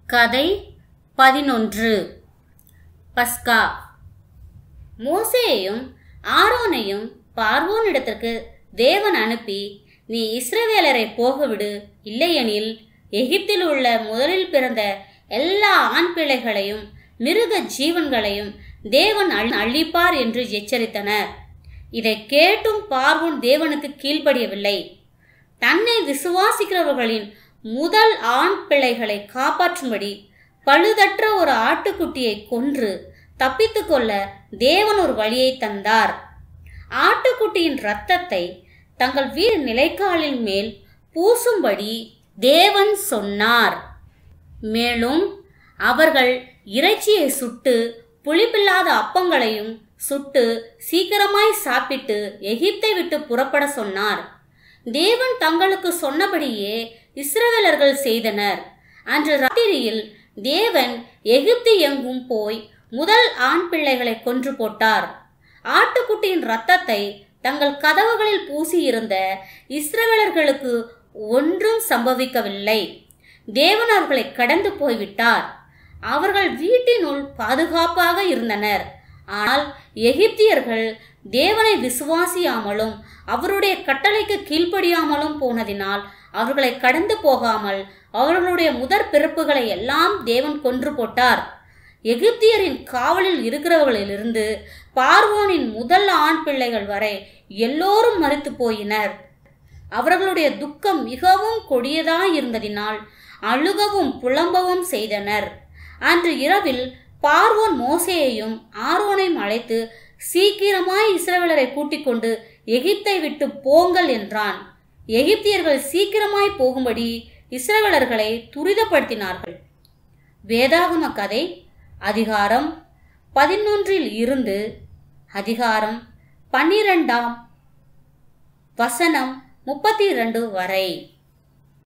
கதை பதினொன்று பஸ்கா மோசேயையும் ஆரோனையும் பார்வோனிடத்திற்கு தேவன் அனுப்பி நீ இஸ்ரவேலரை போகவிடு இல்லையெனில் எகிப்தில் உள்ள முதலில் பிறந்த எல்லா ஆண் பிள்ளைகளையும் மிருக ஜீவன்களையும் தேவன் அழி- அழிப்பார் என்று எச்சரித்தனர் இதை கேட்டும் பார்வோன் தேவனுக்கு கீழ்ப்படியவில்லை தன்னை விசுவாசிக்கிறவர்களின் முதல் ஆண் பிள்ளைகளை காப்பாற்றும்படி பழுதற்ற ஒரு ஆட்டுக்குட்டியை கொன்று தப்பித்துக்கொள்ள தேவன் ஒரு வழியை தந்தார் ஆட்டுக்குட்டியின் இரத்தத்தை தங்கள் வீடு நிலைக்காலின் மேல் பூசும்படி தேவன் சொன்னார் மேலும் அவர்கள் இறைச்சியை சுட்டு புளிப்பில்லாத அப்பங்களையும் சுட்டு சீக்கிரமாய் சாப்பிட்டு எகிப்தை விட்டு புறப்பட சொன்னார் தேவன் தங்களுக்கு சொன்னபடியே இஸ்ரவேலர்கள் செய்தனர் அன்று ராத்திரியில் தேவன் எகிப்து எங்கும் போய் முதல் ஆண் பிள்ளைகளை கொன்று போட்டார் ஆட்டுக்குட்டியின் இரத்தத்தை தங்கள் கதவுகளில் பூசியிருந்த இஸ்ரவேலர்களுக்கு ஒன்றும் சம்பவிக்கவில்லை தேவன் அவர்களை கடந்து போய்விட்டார் அவர்கள் வீட்டினுள் பாதுகாப்பாக இருந்தனர் ஆனால் எகிப்தியர்கள் தேவனை விசுவாசியாமலும் அவருடைய கட்டளைக்கு கீழ்ப்படியாமலும் போனதினால் அவர்களை கடந்து போகாமல் அவர்களுடைய முதற் பிறப்புகளை எல்லாம் தேவன் கொன்று போட்டார் எகிப்தியரின் காவலில் இருக்கிறவர்களிலிருந்து பார்வோனின் முதல் ஆண் பிள்ளைகள் வரை எல்லோரும் மறித்து போயினர் அவர்களுடைய துக்கம் மிகவும் கொடியதாயிருந்ததினால் அழுகவும் புலம்பவும் செய்தனர் அன்று இரவில் பார்வோன் மோசேயையும் ஆரோனையும் அழைத்து சீக்கிரமாய் இஸ்ரவேலரை கூட்டிக் கொண்டு எகிப்தை விட்டு போங்கள் என்றான் எகிப்தியர்கள் சீக்கிரமாய் போகும்படி இஸ்ரவேலர்களை துரிதப்படுத்தினார்கள் வேதாகம கதை அதிகாரம் பதினொன்றில் இருந்து அதிகாரம் பன்னிரெண்டாம் வசனம் முப்பத்தி இரண்டு வரை